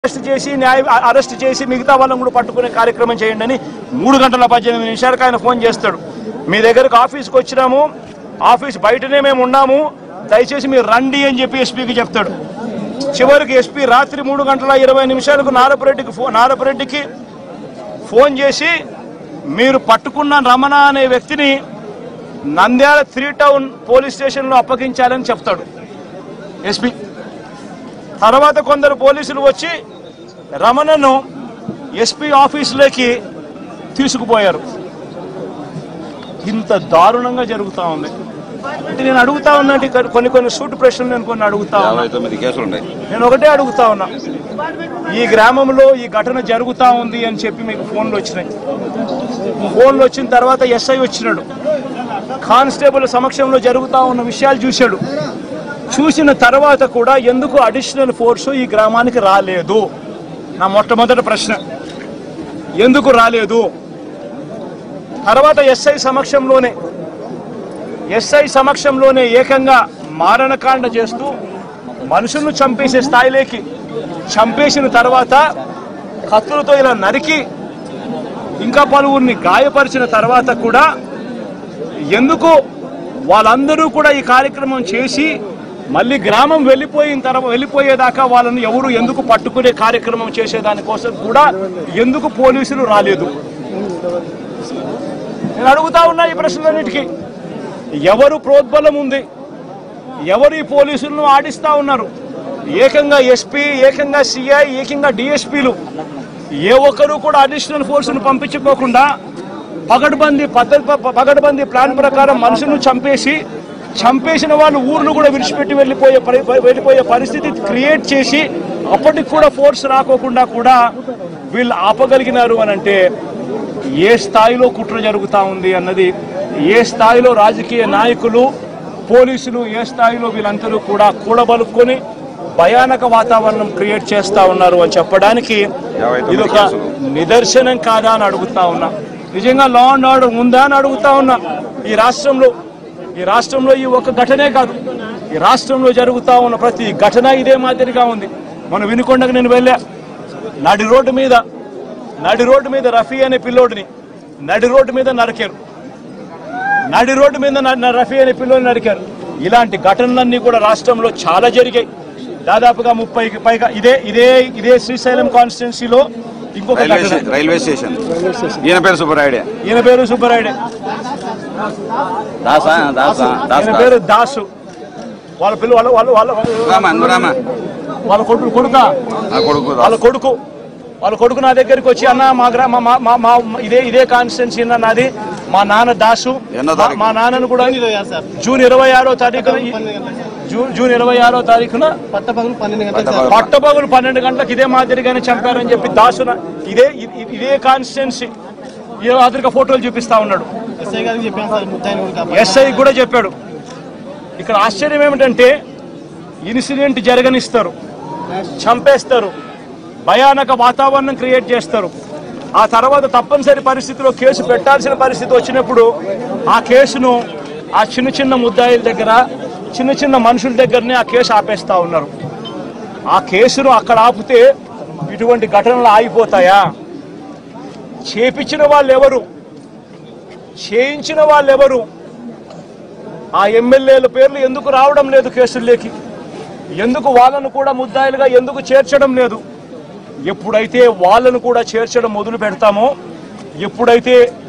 Arrest చేసి న్యాయ arrest చేసి మిగతా వాళ్ళని కూడా పట్టుకునే కార్యక్రమం చేయండి అని మూడు గంటల పద్దెనిమిది నిమిషాలకు ఆయన ఫోన్ చేస్తాడు మీ దగ్గరకు ఆఫీస్కి వచ్చినాము ఆఫీస్ బయటనే మేము ఉన్నాము దయచేసి మీరు రండి అని చెప్పి ఎస్పీకి చెప్తాడు చివరికి ఎస్పీ రాత్రి మూడు గంటల ఇరవై నిమిషాలకు నారపరెడ్డికి ఫోన్ నారపరెడ్డికి ఫోన్ చేసి మీరు పట్టుకున్న రమణ అనే వ్యక్తిని నంద్యాల త్రీ టౌన్ పోలీస్ స్టేషన్లో అప్పగించాలని చెప్తాడు ఎస్పీ తర్వాత కొందరు పోలీసులు వచ్చి రమణను ఎస్పీ ఆఫీసులోకి తీసుకుపోయారు ఇంత దారుణంగా జరుగుతా ఉంది అంటే నేను అడుగుతా ఉన్నా అంటే ఇక్కడ కొన్ని కొన్ని సూట్ ప్రశ్నలు నేను కొన్ని అడుగుతా ఉన్నా యాభై తొమ్మిది కేసులు ఉన్నాయి నేను ఒకటే అడుగుతా ఉన్నా ఈ గ్రామంలో ఈ ఘటన జరుగుతా ఉంది అని చెప్పి మీకు ఫోన్లు వచ్చినాయి ఫోన్లు వచ్చిన తర్వాత ఎస్ఐ వచ్చినాడు కానిస్టేబుల్ సమక్షంలో జరుగుతా ఉన్న విషయాలు చూశాడు చూసిన తర్వాత కూడా ఎందుకు అడిషనల్ ఫోర్స్ ఈ గ్రామానికి రాలేదు నా మొట్టమొదటి ప్రశ్న ఎందుకు రాలేదు తర్వాత ఎస్ఐ సమక్షంలోనే ఎస్ఐ సమక్షంలోనే ఏకంగా మారణకాండ చేస్తూ మనుషులను చంపేసే స్థాయిలోకి చంపేసిన తర్వాత కత్తులతో ఇలా నరికి ఇంకా పలువురిని గాయపరిచిన తర్వాత కూడా ఎందుకు వాళ్ళందరూ కూడా ఈ కార్యక్రమం చేసి మళ్ళీ గ్రామం వెళ్ళిపోయిన తర్వాత వెళ్ళిపోయేదాకా వాళ్ళని ఎవరు ఎందుకు పట్టుకునే కార్యక్రమం చేసేదానికోసం కూడా ఎందుకు పోలీసులు రాలేదు నేను అడుగుతా ఉన్నా ఈ ప్రశ్నలన్నిటికీ ఎవరు ప్రోద్బలం ఉంది ఎవరు ఈ పోలీసులను ఆడిస్తా ఉన్నారు ఏకంగా ఎస్పీ ఏకంగా సిఐ ఏకంగా డిఎస్పీలు ఏ ఒక్కరు కూడా అడిషనల్ ఫోర్స్ను పంపించుకోకుండా పగడ్బందీ పద్ధతి ప- పగడ్బందీ ప్లాన్ ప్రకారం మనుషులను చంపేసి చంపేసిన వాళ్ళు ఊర్లు కూడా విడిచిపెట్టి వెళ్ళిపోయే పరి- పరి- వెళ్ళిపోయే పరిస్థితి క్రియేట్ చేసి అప్పటికి కూడా ఫోర్స్ రాకోకుండా కూడా వీళ్ళు ఆపగలిగినారు అని అంటే ఏ స్థాయిలో కుట్ర జరుగుతూ ఉంది అన్నది ఏ స్థాయిలో రాజకీయ నాయకులు పోలీసులు ఏ స్థాయిలో వీళ్ళందరూ కూడా కూడబలుక్కొని భయానక వాతావరణం క్రియేట్ చేస్తా ఉన్నారు అని చెప్పడానికి యాభై తొమ్మిది ఇది ఒక కేసులు. నిదర్శనం కాదా అని అడుగుతా ఉన్నా నిజంగా లా అండ్ ఆర్డర్ ఉందా అని అడుగుతా ఉన్నా ఈ రాష్ట్రంలో ఈ రాష్ట్రంలో ఈ ఒక ఘటనే కాదు ఈ రాష్ట్రంలో జరుగుతా ఉన్న ప్రతి ఘటన ఇదే మాదిరిగా ఉంది మనం వినుకొండకు నేను వెళ్ళా నడి రోడ్డు మీద నడి రోడ్డు మీద రఫీ అనే పిల్లోడిని నడి రోడ్డు మీద నరికారు నడి రోడ్డు మీద న- న- రఫీ అనే పిల్లోని నరికారు ఇలాంటి ఘటనలన్నీ కూడా రాష్ట్రంలో చాలా జరిగాయి దాదాపుగా ముప్పైకి పైగా ఇదే ఇదే ఇదే శ్రీశైలం కాన్స్టిట్యున్సీలో ఇంకొక రైల్వే ఘటన స్టే- రైల్వే స్టేషన్ ఈయన పేరు సుబ్బరాయుడే ఈయన పేరు సుబ్బరాయుడే దాసా దాసా దాస్ ఈయన పేరు దాసు వాళ్ళ పిల్ల వాళ్ళ వాళ్ళ వాళ్ళ రామ రామ వాళ్ళ కొడుకు కొడుక నా కొడుకు వాళ్ళ దాస్ కొడుకు వాళ్ళ కొడుకు నా దగ్గరికి వచ్చి అన్న మా గ్రామ మా మా మా ఇదే ఇదే కాన్స్టిట్యున్సీ అన్న నాది మా నాన్న దాసు ఎన్నో మా- తారీఖు? మా నాన్నను కూడా జూన్ ఇరవై ఆరో తారీఖున ఈ- జూన్ జూన్ ఇరవై ఆరో తారీఖున పట్టపగలు పన్నెండు గంటలకు పట్టపగలు. పట్టపగులు పన్నెండు గంటలకు ఇదే మాదిరిగానే చంపారని చెప్పి దాసున ఇదే ఇ- ఇదే కాన్స్టిట్యున్సీ ఈ మాదిరిగా ఫోటోలు చూపిస్తా ఉన్నాడు ఎస్ఐ గారికి చెప్పాను సార్ ముద్దాయిని కూడా కాపాడు. ఎస్ఐ కూడా చెప్పాడు ఇక్కడ ఆశ్చర్యం ఏమిటంటే ఇన్సిడెంట్ జరగనిస్తారు చంపేస్తారు భయానక వాతావరణం క్రియేట్ చేస్తారు ఆ తర్వాత తప్పనిసరి పరిస్థితిలో కేసు పెట్టాల్సిన పరిస్థితి వచ్చినప్పుడు ఆ కేసును ఆ చిన్న చిన్న ముద్దాయిల దగ్గర చిన్న చిన్న మనుషుల దగ్గరనే ఆ కేసు ఆపేస్తా ఉన్నారు ఆ కేసును అక్కడ ఆపితే ఇటువంటి ఘటనలు ఆగిపోతాయా చేపించిన వాళ్ళు ఎవరు చేయించిన వాళ్ళు ఎవరు ఆ ఎమ్మెల్యేల పేర్లు ఎందుకు రావడం లేదు కేసుల్లోకి ఎందుకు వాళ్ళను కూడా ముద్దాయిలుగా ఎందుకు చేర్చడం లేదు ఎప్పుడైతే వాళ్ళను కూడా చేర్చడం మొదలు పెడతామో ఎప్పుడైతే